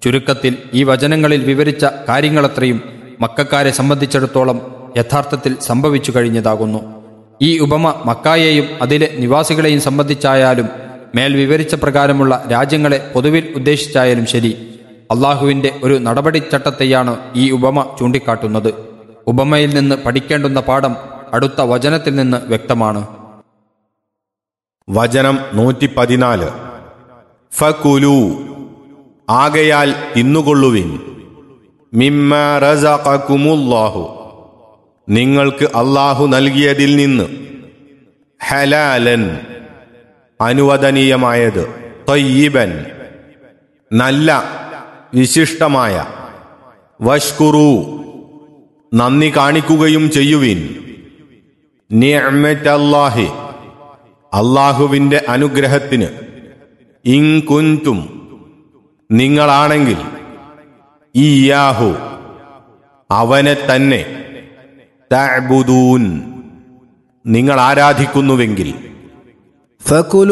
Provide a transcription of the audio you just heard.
ചുരുക്കത്തിൽ ഈ വചനങ്ങളിൽ വിവരിച്ച കാര്യങ്ങളത്രയും മക്കാരെ സംബന്ധിച്ചിടത്തോളം യഥാർത്ഥത്തിൽ സംഭവിച്ചു കഴിഞ്ഞതാകുന്നു ഈ ഉപമ മക്കായെയും അതിലെ നിവാസികളെയും സംബന്ധിച്ചായാലും മേൽ വിവരിച്ച പ്രകാരമുള്ള രാജ്യങ്ങളെ പൊതുവിൽ ഉദ്ദേശിച്ചായാലും ശരി അള്ളാഹുവിന്റെ ഒരു നടപടിച്ചട്ടത്തെയാണ് ഈ ഉപമ ചൂണ്ടിക്കാട്ടുന്നത് ഉപമയിൽ നിന്ന് പഠിക്കേണ്ടുന്ന പാഠം അടുത്ത വചനത്തിൽ നിന്ന് വ്യക്തമാണ് വചനം നൂറ്റി പതിനാല് ഫകുലു ആകയാൽ തിന്നുകൊള്ളുവിൻ മിമ്മ റസഖകുമുല്ലാഹു നിങ്ങൾക്ക് അള്ളാഹു നൽകിയതിൽ നിന്ന് ഹലാലൻ അനുവദനീയമായത് തൊയ്യിബൻ നല്ല വിശിഷ്ടമായ വഷ്കുറു നന്ദി കാണിക്കുകയും ചെയ്യുവിൻ നിഅ്മത്തല്ലാഹി അള്ളാഹുവിന്റെ അനുഗ്രഹത്തിന് ഇൻകുന്തും നിങ്ങളാണെങ്കിൽ ഈയാഹു അവനെ തന്നെ തഅ്ബുദൂൻ നിങ്ങൾ ആരാധിക്കുന്നുവെങ്കിൽ فكلوا